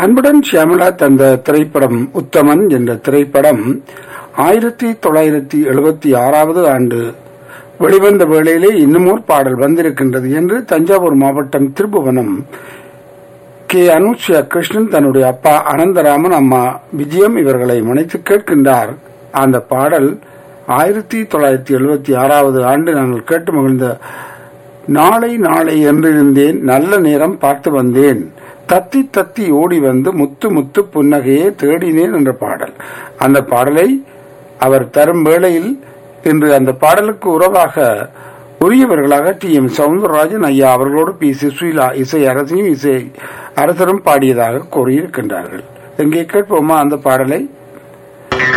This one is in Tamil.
அன்புடன் ஷியாமலா தந்த திரைப்படம் உத்தமன் என்ற திரைப்படம் ஆயிரத்தி தொள்ளாயிரத்தி எழுபத்தி ஆறாவது ஆண்டு வெளிவந்த வேளையிலே இன்னுமோர் பாடல் வந்திருக்கின்றது என்று தஞ்சாவூர் மாவட்டம் திருப்புவனம் கே அனுஷ்யா கிருஷ்ணன் தன்னுடைய அப்பா அனந்தராமன் அம்மா விஜயம் இவர்களை முனைத்து கேட்கின்றார் அந்த பாடல் ஆயிரத்தி தொள்ளாயிரத்தி எழுபத்தி ஆறாவது ஆண்டு நாங்கள் கேட்டு மகிழ்ந்த நாளை நாளை என்றிருந்தேன் நல்ல நேரம் பார்த்து வந்தேன் தத்தி தத்தி ஓடி வந்து முத்து முத்து புன்னகையே தேடினேன் என்ற பாடல் அந்த பாடலை அவர் தரும் வேளையில் இன்று அந்த பாடலுக்கு உறவாக உரியவர்களாக டி எம் சவுந்தரராஜன் ஐயா அவர்களோடு பி சுஷீலா இசை அரசியும் இசை அரசரும் பாடியதாக கூறியிருக்கின்றார்கள் எங்கே கேட்போமா அந்த பாடலை